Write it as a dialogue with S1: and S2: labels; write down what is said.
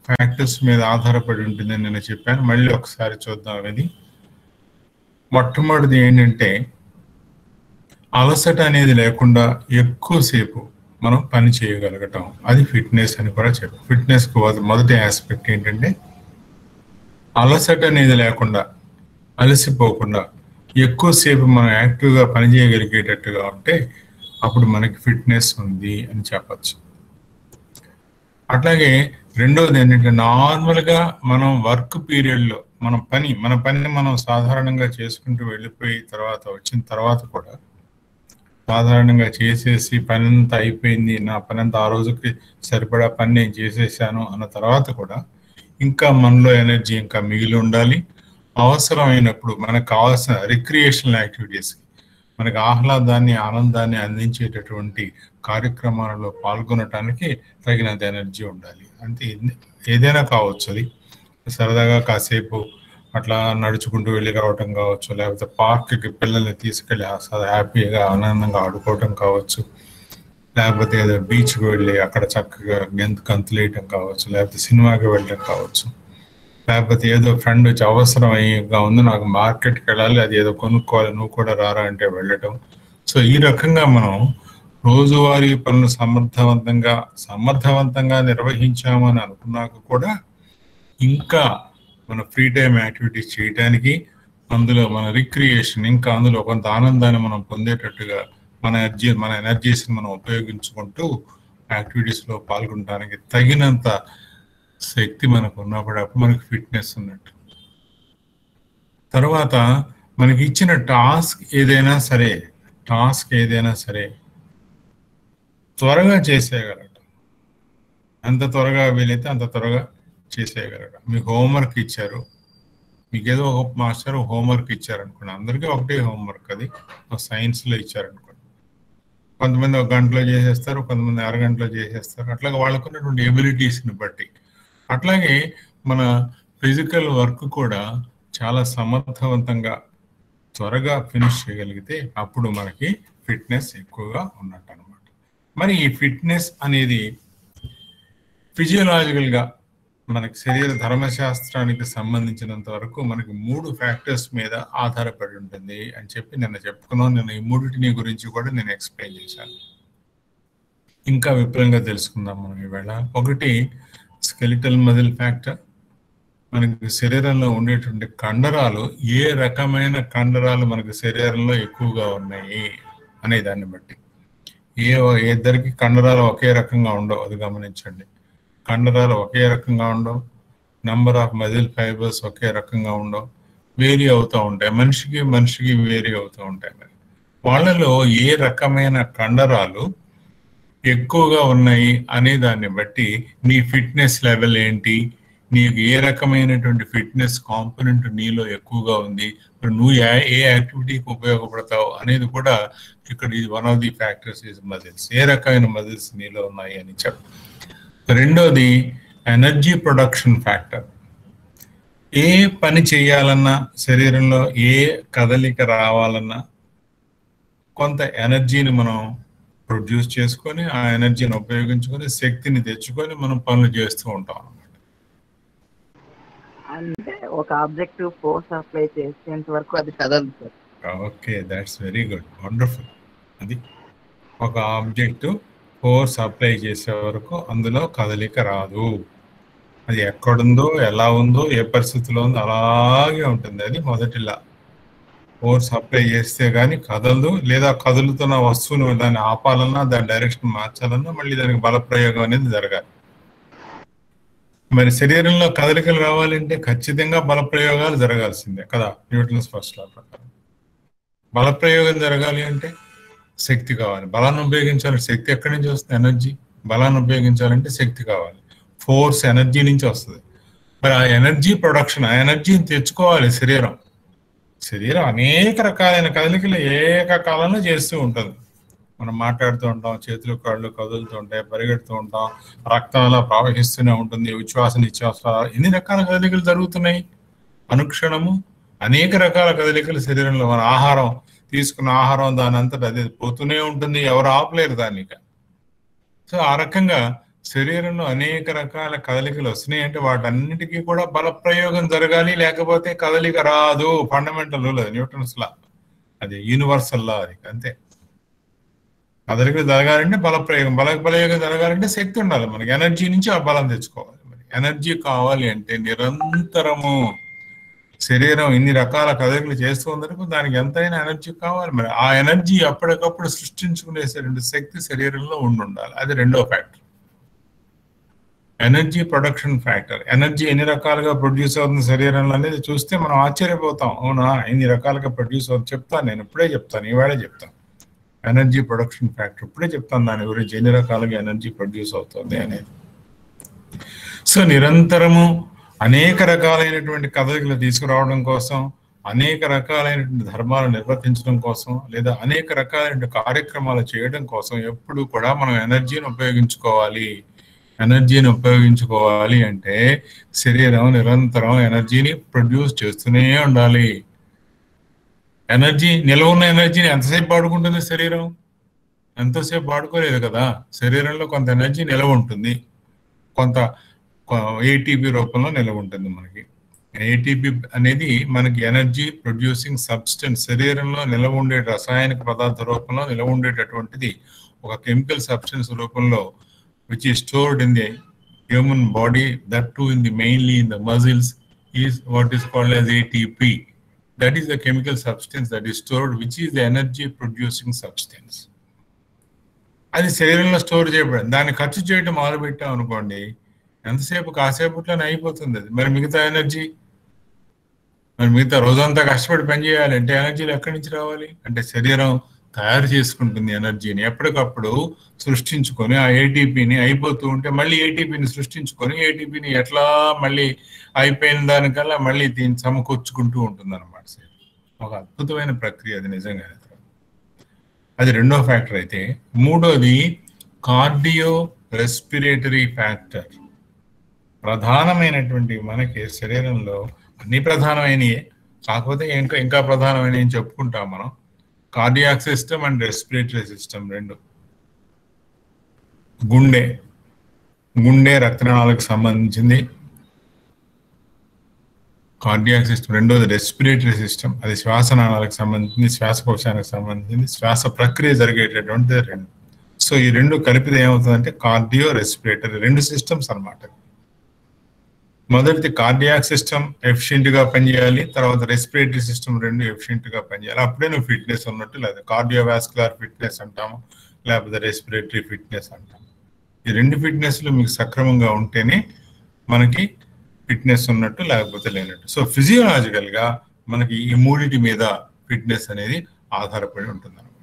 S1: Factors మీద ఆధారపడి ఉంటుందని నేను చెప్పాను మళ్ళీ ఒకసారి చూద్దాం అది మొట్టమొదటిది ఏంటంటే అలసట అనేది లేకుండా ఎక్కువసేపు మనం పని చేయగలగటం అది ఫిట్నెస్ అని కూడా చెప్పాం ఫిట్నెస్ కు మొదటి ఆస్పెక్ట్ ఏంటంటే అలసట అనేది లేకుండా అలసిపోకుండా ఎక్కువసేపు మనం యాక్టివ్గా పనిచేయగలిగేటట్టుగా ఉంటే అప్పుడు మనకి ఫిట్నెస్ ఉంది అని చెప్పచ్చు అట్లాగే రెండోది ఏంటంటే నార్మల్గా మనం వర్క్ పీరియడ్లో మన పని మన పనిని మనం సాధారణంగా చేసుకుంటూ వెళ్ళిపోయి తర్వాత వచ్చిన తర్వాత కూడా సాధారణంగా చేసేసి పని అంతా అయిపోయింది నా పని అంతా ఆ రోజుకి సరిపడా పని నేను చేసేసాను అన్న తర్వాత కూడా ఇంకా మనలో ఎనర్జీ ఇంకా మిగిలి ఉండాలి అవసరమైనప్పుడు మనకు కావాల్సిన రిక్రియేషనల్ యాక్టివిటీస్ మనకు ఆహ్లాదాన్ని ఆనందాన్ని అందించేటటువంటి కార్యక్రమాలలో పాల్గొనటానికి తగినంత ఎనర్జీ ఉండాలి అంతే ఏదైనా కావచ్చు అది సరదాగా కాసేపు అట్లా నడుచుకుంటూ వెళ్ళి రావటం కావచ్చు లేకపోతే పార్క్కి పిల్లల్ని తీసుకెళ్ళి హ్యాపీగా ఆనందంగా ఆడుకోవటం కావచ్చు లేకపోతే ఏదో బీచ్కి వెళ్ళి అక్కడ చక్కగా గెంతు కంతులేయటం కావచ్చు లేకపోతే సినిమాకి వెళ్ళటం కావచ్చు లేకపోతే ఏదో ఫ్రెండ్ వచ్చి అవసరం అయ్యిగా ఉంది నాకు మార్కెట్కి వెళ్ళాలి అది ఏదో కొనుక్కోవాలి నువ్వు కూడా రారా అంటే వెళ్ళటం సో ఈ రకంగా మనం రోజువారీ పనులు సమర్థవంతంగా సమర్థవంతంగా నిర్వహించాము అని అనుకున్నాక కూడా ఇంకా మన ఫ్రీ టైం యాక్టివిటీస్ చేయడానికి అందులో మన రిక్రియేషన్ ఇంకా అందులో కొంత ఆనందాన్ని మనం పొందేటట్టుగా మన ఎనర్జీ మన ఎనర్జీస్ని మనం ఉపయోగించుకుంటూ యాక్టివిటీస్లో పాల్గొనడానికి తగినంత శక్తి మనకు ఉన్నప్పుడు అప్పుడు మనకి ఫిట్నెస్ ఉన్నట్టు తర్వాత మనకి ఇచ్చిన టాస్క్ ఏదైనా సరే టాస్క్ ఏదైనా సరే త్వరగా చేసేయగలగటం ఎంత త్వరగా వీలైతే అంత త్వరగా చేసేయగలగడం మీకు హోంవర్క్ ఇచ్చారు మీకు ఏదో ఒక మాస్టర్ హోంవర్క్ ఇచ్చారనుకోండి అందరికీ ఒకటే హోంవర్క్ అది సైన్స్లో ఇచ్చారనుకోండి కొంతమంది ఒక గంటలో చేసేస్తారు కొంతమంది అరగంటలో చేసేస్తారు అట్లాగే వాళ్ళకున్నటువంటి ఎబిలిటీస్ని బట్టి అట్లాగే మన ఫిజికల్ వర్క్ కూడా చాలా సమర్థవంతంగా త్వరగా ఫినిష్ చేయగలిగితే అప్పుడు మనకి ఫిట్నెస్ ఎక్కువగా ఉన్నట్టు అనమాట మరి ఈ ఫిట్నెస్ అనేది ఫిజియోలాజికల్గా మనకి శరీర ధర్మశాస్త్రానికి సంబంధించినంత వరకు మనకి మూడు ఫ్యాక్టర్స్ మీద ఆధారపడి ఉంటుంది అని చెప్పి నిన్న చెప్పుకున్నాం నేను ఈ మూడింటిని గురించి కూడా నేను ఎక్స్ప్లెయిన్ చేశాను ఇంకా విపులంగా తెలుసుకుందాం మనం ఈవేళ ఒకటి స్కెలిటల్ మజిల్ ఫ్యాక్టర్ మనకి శరీరంలో ఉండేటువంటి కండరాలు ఏ రకమైన కండరాలు మనకి శరీరంలో ఎక్కువగా ఉన్నాయి అనే దాన్ని బట్టి ఏ ఏ ఇద్దరికి కండరాలు ఒకే రకంగా ఉండవు అది గమనించండి కండరాలు ఒకే రకంగా ఉండవు నంబర్ ఆఫ్ మజిల్ ఫైబర్స్ ఒకే రకంగా ఉండవు వేరీ అవుతూ ఉంటాయి మనిషికి మనిషికి వేరీ అవుతూ ఉంటాయి మరి వాళ్ళలో ఏ రకమైన కండరాలు ఎక్కువగా ఉన్నాయి అనే దాన్ని బట్టి నీ ఫిట్నెస్ లెవెల్ ఏంటి నీకు ఏ రకమైనటువంటి ఫిట్నెస్ కాంపోనెంట్ నీలో ఎక్కువగా ఉంది ఇప్పుడు నువ్వు ఏ యాక్టివిటీకి ఉపయోగపడతావు అనేది కూడా ఇక్కడ ఇది one of the factors is muscles ఏ రకమైన మజిల్స్ నీలో ఉన్నాయి అని చెప్పు రెండోది ఎనర్జీ ప్రొడక్షన్ ఫ్యాక్టర్ ఏ పని చేయాలన్నా శరీరంలో ఏ కదలిక రావాలన్నా కొంత ఎనర్జీని మనం ప్రొడ్యూస్ చేసుకొని ఆ ఎనర్జీని ఉపయోగించుకొని శక్తిని తెచ్చుకొని మనం పనులు చేస్తూ ఉంటాం అనమాట
S2: అంటే ఒక ఆబ్జెక్ట్ ఫోర్స్ అప్లై చేసేంత వరకు అది కదలదు sir
S1: okay that's very good wonderful అది ఒక ఆబ్జెక్ట్ ఫోర్స్ అప్లై చేసే వరకు అందులో కదలిక రాదు అది ఎక్కడుందో ఎలా ఉందో ఏ పరిస్థితిలో ఉందో అలాగే ఉంటుంది అది మొదటిలా ఫోర్స్ అప్లై చేస్తే కానీ కదలదు లేదా కదులుతున్న వస్తువుని దాన్ని ఆపాలన్నా దాని డైరెక్షన్ మార్చాలన్నా మళ్ళీ దానికి బల ప్రయోగం అనేది జరగాలి మరి శరీరంలో కదలికలు రావాలంటే ఖచ్చితంగా బల ప్రయోగాలు జరగాల్సిందే కదా న్యూటన్స్ ఫస్ట్ లా ప్రకారం బల ప్రయోగం జరగాలి అంటే శక్తి కావాలి బలాన్ని ఉపయోగించాలి శక్తి ఎక్కడి నుంచి వస్తుంది ఎనర్జీ బలాన్ని ఉపయోగించాలంటే శక్తి కావాలి ఫోర్స్ ఎనర్జీ నుంచి వస్తుంది మరి ఆ ఎనర్జీ ప్రొడక్షన్ ఆ ఎనర్జీని తెచ్చుకోవాలి శరీరం శరీరం అనేక రకాలైన కదలికలు ఏకకాలంలో చేస్తూ ఉంటుంది మనం మాట్లాడుతూ ఉంటాం చేతులు కాళ్ళు కదులుతూ ఉంటాయి పరిగెడుతూ ఉంటాం రక్తం అలా ప్రవహిస్తూనే ఉంటుంది ఉచ్ఛ్వాస నిశ్వాస ఎన్ని రకాల కదలికలు జరుగుతున్నాయి అనుక్షణము అనేక రకాల కదలికలు శరీరంలో మన ఆహారం తీసుకున్న ఆహారం దాని అంతటా అదే పోతూనే ఉంటుంది ఎవరు ఆపలేరు దాన్ని ఇక సో ఆ రకంగా శరీరంలో అనేక రకాల కదలికలు వస్తున్నాయి అంటే వాటన్నిటికీ కూడా బల ప్రయోగం జరగాలి లేకపోతే కదలిక రాదు ఫండమెంటల్ రూల్ అది న్యూటన్స్ లా అది యూనివర్సల్ లా అది అంతే కదలికలు జరగాలంటే బల ప్రయోగం బల ప్రయోగం జరగాలంటే శక్తి ఉండాలి మనకి ఎనర్జీ నుంచి ఆ బలం తెచ్చుకోవాలి మరి ఎనర్జీ కావాలి అంటే నిరంతరము శరీరం ఇన్ని రకాల కదలికలు చేస్తూ ఉన్నందుకు దానికి ఎంతైనా ఎనర్జీ కావాలి మరి ఆ ఎనర్జీ అప్పటికప్పుడు సృష్టించుకునేసేటువంటి శక్తి శరీరంలో ఉండి ఉండాలి అది రెండో factor energy production factor energy ఎన్ని రకాలుగా ప్రొడ్యూస్ అవుతుంది శరీరంలో అనేది చూస్తే మనం ఆశ్చర్యపోతాం అవునా ఇన్ని రకాలుగా ప్రొడ్యూస్ అవుతుంది చెప్తాను నేను ఇప్పుడే చెప్తాను ఈవేళ చెప్తాను ఎనర్జీ ప్రొడక్షన్ ఫ్యాక్టర్ ఇప్పుడే చెప్తాను దాని గురించి ఎన్ని రకాలుగా ఎనర్జీ ప్రొడ్యూస్ అవుతుంది అనేది సో నిరంతరము అనేక రకాలైనటువంటి కదలికలు తీసుకురావడం కోసం అనేక రకాలైనటువంటి ధర్మాలు నిర్వర్తించడం కోసం లేదా అనేక రకాలైన కార్యక్రమాలు చేయడం కోసం ఎప్పుడు కూడా మనం ఎనర్జీని ఉపయోగించుకోవాలి ఎనర్జీని ఉపయోగించుకోవాలి అంటే శరీరం నిరంతరం ఎనర్జీని ప్రొడ్యూస్ చేస్తూనే ఉండాలి ఎనర్జీ నిల్వ ఉన్న ఎనర్జీని ఎంతసేపు వాడుకుంటుంది శరీరం ఎంతసేపు వాడుకోలేదు కదా శరీరంలో కొంత ఎనర్జీ నిల్వ ఉంటుంది కొంత ఏటీపీ రూపంలో నిల్వ ఉంటుంది మనకి ఏటీపీ అనేది మనకి ఎనర్జీ ప్రొడ్యూసింగ్ సబ్స్టెన్స్ శరీరంలో నిల్వ ఉండే రసాయనిక పదార్థ రూపంలో నిల్వ ఉండేటటువంటిది ఒక కెమికల్ సబ్స్టెన్స్ రూపంలో which is stored in the human body, that too in the mainly in the muscles, is what is called as ATP. That is the chemical substance that is stored, which is the energy producing substance. అది శరీరంలో store చేయబడింది దాన్ని ఖర్చు చేయడం మొదలు పెట్టాం అనుకోండి ఎంతసేపు కాసేపట్లోనే అయిపోతుంది అది మరి మిగతా ఎనర్జీ మరి మిగతా రోజంతా కష్టపడి పని చేయాలంటే ఎనర్జీలు ఎక్కడి నుంచి రావాలి అంటే శరీరం తయారు చేసుకుంటుంది ఎనర్జీని ఎప్పటికప్పుడు సృష్టించుకొని ఆ ఏటీపీని అయిపోతూ ఉంటే మళ్ళీ ఏటీపీని సృష్టించుకొని ఏటీపీని ఎట్లా మళ్ళీ అయిపోయిన దానికల్లా మళ్ళీ దీన్ని సమకూర్చుకుంటూ ఉంటుంది అనమాట ఒక అద్భుతమైన ప్రక్రియ అది నిజంగా అది రెండో ఫ్యాక్టర్ అయితే మూడోది కార్డియో రెస్పిరేటరీ ఫ్యాక్టర్ ప్రధానమైనటువంటి మనకి శరీరంలో అన్ని ప్రధానమైనవి కాకపోతే ఇంకా ఇంకా ప్రధానమైన చెప్పుకుంటాం మనం cardiac system and respiratory system రెండు గుండె గుండె రక్తనాళాలకు సంబంధించింది కార్డియాక్ సిస్టమ్ రెండోది రెస్పిరేటరీ సిస్టమ్ అది శ్వాసనాళాలకు సంబంధించింది శ్వాసకోశానికి సంబంధించింది శ్వాస ప్రక్రియ జరిగేటటువంటిది రెండు సో ఈ రెండు కలిపితే ఏమవుతుందంటే కార్డియో రెస్పిరేటరీ రెండు సిస్టమ్స్ అనమాట మొదటిది కార్డియాక్ సిస్టమ్ ఎఫిషియెంట్ గా పనిచేయాలి తర్వాత రెస్పిరేటరీ సిస్టమ్ రెండు ఎఫిషియెంట్ గా పనిచేయాలి అప్పుడే నువ్వు ఫిట్నెస్ ఉన్నట్టు లేదా కార్డియోవాస్కులర్ ఫిట్నెస్ అంటాము లేకపోతే రెస్పిరేటరీ ఫిట్నెస్ అంటాము ఈ రెండు ఫిట్నెస్లు మీకు సక్రమంగా ఉంటేనే మనకి ఫిట్నెస్ ఉన్నట్టు లేకపోతే లేనట్టు సో ఫిజియోలాజికల్ గా మనకి ఈ మూడిటి మీద ఫిట్నెస్ అనేది ఆధారపడి ఉంటుంది